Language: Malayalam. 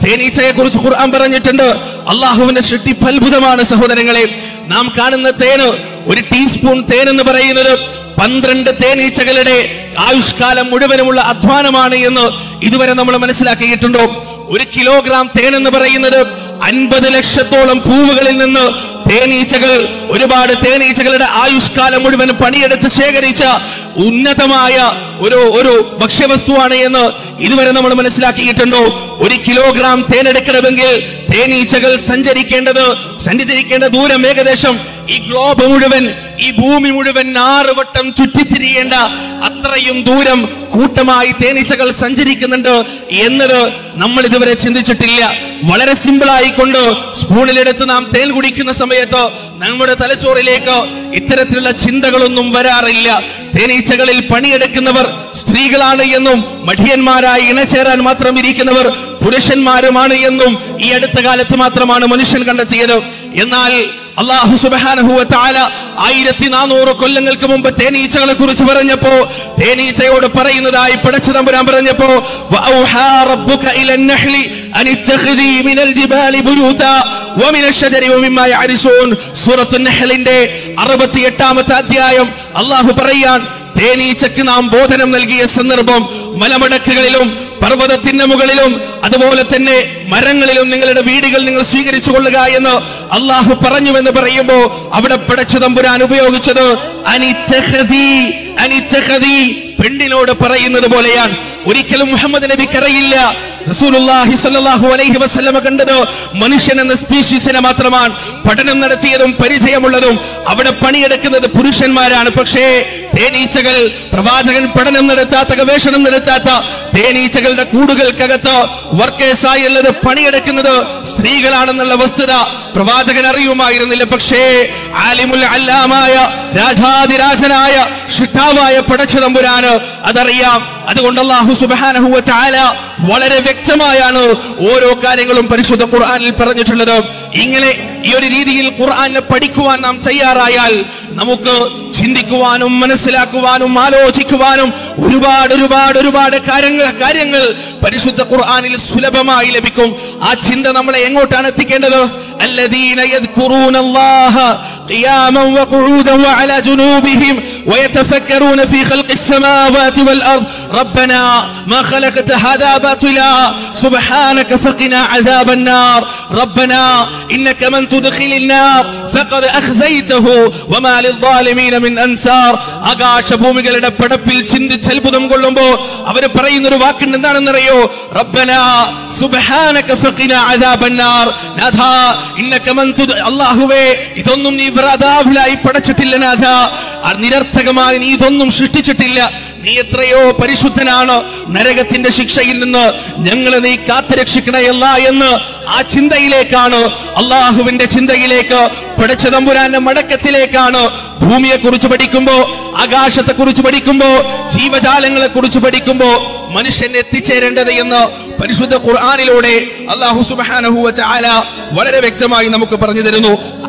തേനീച്ചയെ കുറിച്ച് ഖുർആൻ പറഞ്ഞിട്ടുണ്ട് അള്ളാഹുവിന്റെ സൃഷ്ടിപ്പ് അത്ഭുതമാണ് സഹോദരങ്ങളെ നാം കാണുന്ന തേന് ഒരു ടീസ്പൂൺ തേൻ എന്ന് പറയുന്നത് പന്ത്രണ്ട് തേനീച്ചകളുടെ ആയുഷ്കാലം മുഴുവനുമുള്ള അധ്വാനമാണ് എന്ന് ഇതുവരെ നമ്മൾ മനസ്സിലാക്കിയിട്ടുണ്ടോ ഒരു കിലോഗ്രാം തേൻ എന്ന് പറയുന്നത് അൻപത് ലക്ഷത്തോളം പൂവുകളിൽ നിന്ന് തേനീച്ചകൾ ഒരുപാട് തേനീച്ചകളുടെ ആയുഷ്കാലം മുഴുവൻ പണിയെടുത്ത് ശേഖരിച്ച ഉന്നതമായ ഒരു ഒരു ഭക്ഷ്യവസ്തുവാണ് എന്ന് ഇതുവരെ നമ്മൾ മനസ്സിലാക്കിയിട്ടുണ്ടോ ഒരു കിലോഗ്രാം തേനെടുക്കണമെങ്കിൽ തേനീച്ചകൾ സഞ്ചരിക്കേണ്ടത് സഞ്ചരിക്കേണ്ട ദൂരം ഏകദേശം ഈ ഗ്ലോബ് മുഴുവൻ ഈ ഭൂമി മുഴുവൻ ആറ് വട്ടം ചുറ്റിത്തിരിയേണ്ട അത്രയും ദൂരം കൂട്ടമായി തേനീച്ചകൾ സഞ്ചരിക്കുന്നുണ്ട് എന്നത് നമ്മൾ ഇതുവരെ ചിന്തിച്ചിട്ടില്ല വളരെ സിമ്പിൾ ആയിക്കൊണ്ട് സ്പൂണിലെടുത്ത് നാം തേൻ കുടിക്കുന്ന സമയത്ത് നമ്മുടെ തലച്ചോറിലേക്ക് ഇത്തരത്തിലുള്ള ചിന്തകളൊന്നും വരാറില്ല തേനീച്ചകളിൽ പണിയെടുക്കുന്നവർ സ്ത്രീകളാണ് എന്നും മഠിയന്മാരായി ഇണചേരാൻ മാത്രം ഇരിക്കുന്നവർ പുരുഷന്മാരുമാണ് എന്നും ഈ അടുത്ത കാലത്ത് മാത്രമാണ് മനുഷ്യൻ കണ്ടെത്തിയത് എന്നാൽ അള്ളാഹു സുബ്ഹാനഹു വ തആല ആയിരത്തി നാനൂറ് കൊല്ലങ്ങൾക്ക് മുമ്പ് തേനീച്ചകളെ കുറിച്ച് പറഞ്ഞപ്പോ തേനീച്ചയോട് പറയുന്നതായി പടച്ചു തമ്പുരാൻ പറഞ്ഞപ്പോ വഔഹാ റബ്ബുക ഇലൻ നഹ്ലി അൻ ഇത്തഖിദി മിനൽ ജിബാലി ബുയൂതാ വമിന الشجر ومما يعرشون സൂറത്തുൻ നഹ്ലിന്റെ 68ാമത്തെ അധ്യായം അള്ളാഹു പറയാൻ തേനീച്ചക്ക് നാം ബോധനം നൽകിയ സന്ദർഭം മലമടക്കുകളിലും പർവ്വതത്തിന്റെ മുകളിലും അതുപോലെ തന്നെ മരങ്ങളിലും നിങ്ങളുടെ വീടുകൾ നിങ്ങൾ സ്വീകരിച്ചു കൊള്ളുക എന്ന് അള്ളാഹു പറഞ്ഞുവെന്ന് പറയുമ്പോ അവിടെ പടച്ചു തമ്പുരാൻ ഉപയോഗിച്ചത് അനിത്തഹദി അനിത്തഹദി പെണ്ണിനോട് പറയുന്നത് പോലെയാണ് ഒരിക്കലും മുഹമ്മദ് നബിക്ക് അറിയില്ല റസൂലുള്ളാഹി സ്വല്ലല്ലാഹു അലൈഹി വസല്ലമ കണ്ടത് മനുഷ്യൻ എന്ന സ്പീഷീസിനെ മാത്രമാണ് പഠനം നടത്തിയതും പരിചയമുള്ളതും അവിടെ പണിയെടുക്കുന്നത് പുരുഷന്മാരാണ് പക്ഷേ തേനീച്ചകൾ പ്രവാചകൻ പഠനം നടത്താത്ത ഗവേഷണം നടത്താത്ത തേനീച്ചകളുടെ കൂടുകൾക്കകത്ത് വർക്കേഴ്സായി ഉള്ളത് പണിയെടുക്കുന്നത് സ്ത്രീകളാണെന്നുള്ള വസ്തുത പ്രവാചകൻ അറിയുമായിരുന്നില്ല പക്ഷേ ആലിമുൽ അല്ലാമായ രാജാതിരാജനായ ഷിട്ടാവായ പടച്ചതമ്പുരാന് അതറിയാം അതുകൊണ്ട് അള്ളാഹു സുബ്ഹാനഹു വ തആല വളരെ വ്യക്തമായാണ് ഓരോ കാര്യങ്ങളും പരിശുദ്ധ ഖുർആനിൽ പറഞ്ഞിട്ടുള്ളത് ഇങ്ങനെ ഈ ഒരു രീതിയിൽ ഖുർആനെ പഠിക്കുവാൻ നാം തയ്യാറായാൽ നമുക്ക് ചിന്തിക്കുവാനും മനസ്സിലാക്കുവാനും ആലോചിക്കുവാനും ഒരുപാട് ഒരുപാട് ഒരുപാട് കാര്യങ്ങൾ കാര്യങ്ങൾ പരിശുദ്ധ ഖുർആനിൽ സുലഭമായി ലഭിക്കും ആ ചിന്ത നമ്മളെ എങ്ങോട്ടാണ് എത്തിക്കേണ്ടത് الذين يذكرون الله قياما وقعودا وعلى جنوبهم ويتفكرون في خلق السماوات والأرض ربنا ما خلقت هذا باطلا سبحانك فقنا عذاب النار ربنا إنك من تدخل النار فقد أخزيته وما للظالمين من أنصار ആകാശ ഭൂമികളുടെ പടപ്പിൽ ചിന്തിച്ച് അത്ഭുതം കൊള്ളുമ്പോ അവര് പറയുന്ന ഒരു വാക്കുണ്ട് എന്താണെന്നറിയോ റബ്ബന സുബ്ഹാനക ഫഖിന അദാബന്നാർ നാഥ ഇന്നക മൻ തുദ് അല്ലാഹുവേ ഇതൊന്നും നീ വ്രതാവിലായി പടച്ചിട്ടില്ല നാഥ ആ നിരർത്ഥകമായി നീ ഇതൊന്നും സൃഷ്ടിച്ചിട്ടില്ല നീ എത്രയോ പരിശുദ്ധനാണ് നരകത്തിന്റെ ശിക്ഷയിൽ നിന്ന് ഞങ്ങളെ നീ കാത്തുരക്ഷിക്കണയല്ല എന്ന് ആ ചിന്തയിലേക്കാണ് അള്ളാഹുവിന്റെ ചിന്തയിലേക്ക് പടച്ച തമ്പുരാന്റെ മടക്കത്തിലേക്കാണ് ഭൂമിയെ കുറിച്ച് പഠിക്കുമ്പോ ആകാശത്തെ കുറിച്ച് പഠിക്കുമ്പോ ജീവജാലങ്ങളെ കുറിച്ച് പഠിക്കുമ്പോ മനുഷ്യൻ എത്തിച്ചേരേണ്ടത് എന്ന് പരിശുദ്ധ ഖുർആാനിലൂടെ അള്ളാഹു സുബാനഹു ചാല വളരെ വ്യക്തമായി നമുക്ക് പറഞ്ഞു തരുന്നു